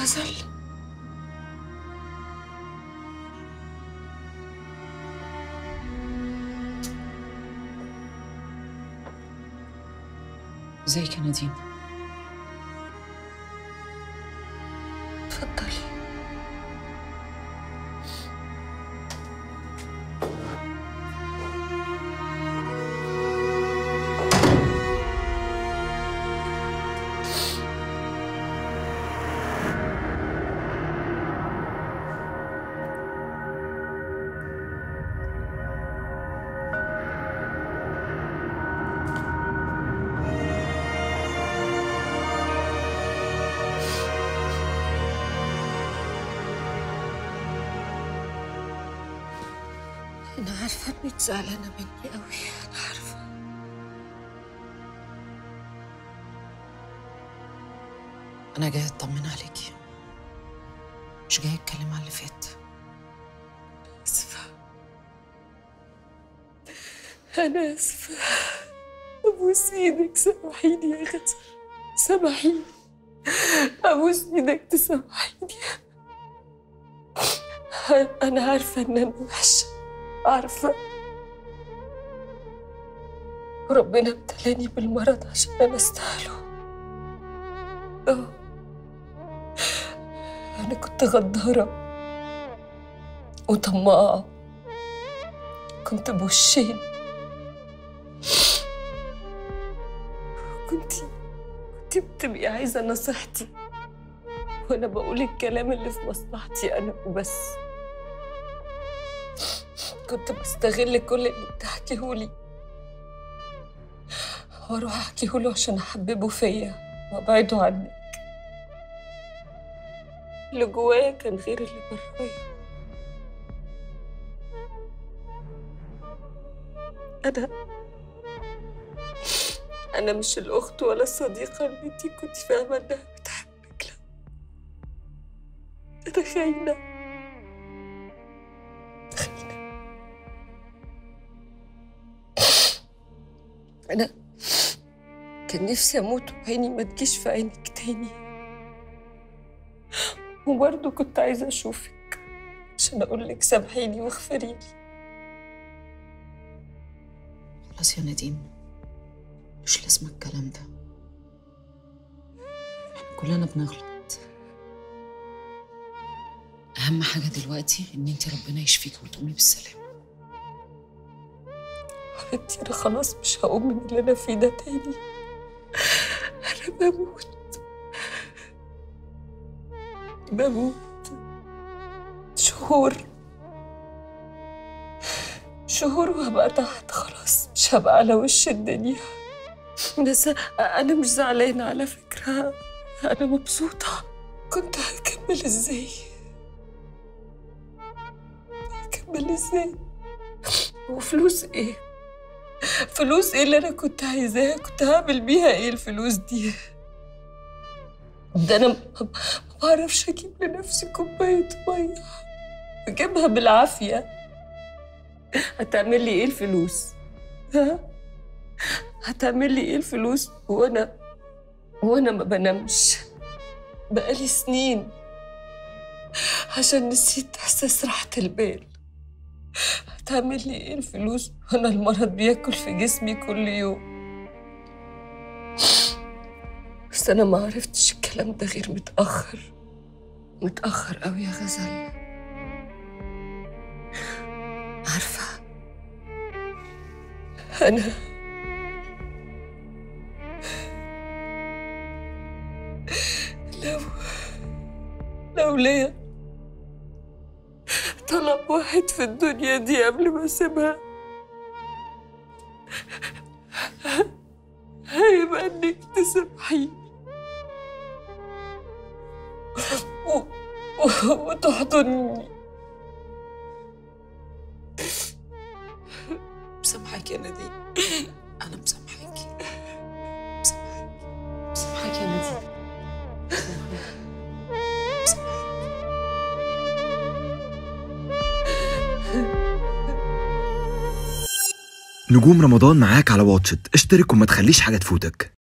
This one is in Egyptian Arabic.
غزل ازيك يا نديم اتفضلي أنا عارفة إنك زعلانة مني أوي أنا عارفة أنا جاية أطمن عليكي مش جاية أتكلم على اللي فات آسفة أنا آسفة أبوس إيدك سامحيني يا غزل سامحيني أبوس إيدك تسامحيني أنا عارفة إن أنا وحشة عارفة ربنا ابتلاني بالمرض عشان أنا أستاهله آه. أنا كنت غدارة وطماعة كنت بوشين كنت كنت بتبقي عايزة نصيحتي وأنا بقول الكلام اللي في مصلحتي أنا وبس كنت بستغل كل اللي بتحكيهولي واروح احكيهوله عشان احببه فيا وابعده عنك اللي جوايا كان غير اللي برايا انا انا مش الاخت ولا الصديقه اللي انتي كنت فاهمه انها بتحبك لا انا خاينه خاينه أنا كان نفسي أموت وعيني ما تجيش في عينك تاني وبرضه كنت عايزة أشوفك عشان أقول لك سامحيني واغفري لي خلاص يا نديم مش لازم الكلام ده احنا كلنا بنغلط أهم حاجة دلوقتي إن أنت ربنا يشفيك وتقومي بالسلامة حبيبتي أنا خلاص مش هقوم من اللي أنا فيه ده تاني أنا بموت بموت شهور شهور وهبقى تحت خلاص مش هبقى على وش الدنيا بس أنا مش زعلانة على فكرة أنا مبسوطة كنت هكمل إزاي هكمل إزاي وفلوس إيه فلوس ايه اللي انا كنت عايزاها كنت هعمل بيها ايه الفلوس دي ده انا ما ما بعرفش اجيب لنفسي كوبايه ميه بجيبها بالعافيه هتعمل لي ايه الفلوس ها هتعمل لي ايه الفلوس وانا وانا ما بنامش بقالي سنين عشان نسيت احساس راحه البال هتعمل لي ايه الفلوس وانا المرض بياكل في جسمي كل يوم بس انا ما عرفتش الكلام ده غير متاخر متاخر قوي يا غزل عارفه انا لو لو ليا طلب واحد في الدنيا دي قبل ما اسيبها هيبقى انك تسامحيني و- و- وتحضني مسامحاك يا نديم انا مسامحاكي مسامحاكي مسامحاكي يا نديم نجوم رمضان معاك على واتشت اشترك وما تخليش حاجة تفوتك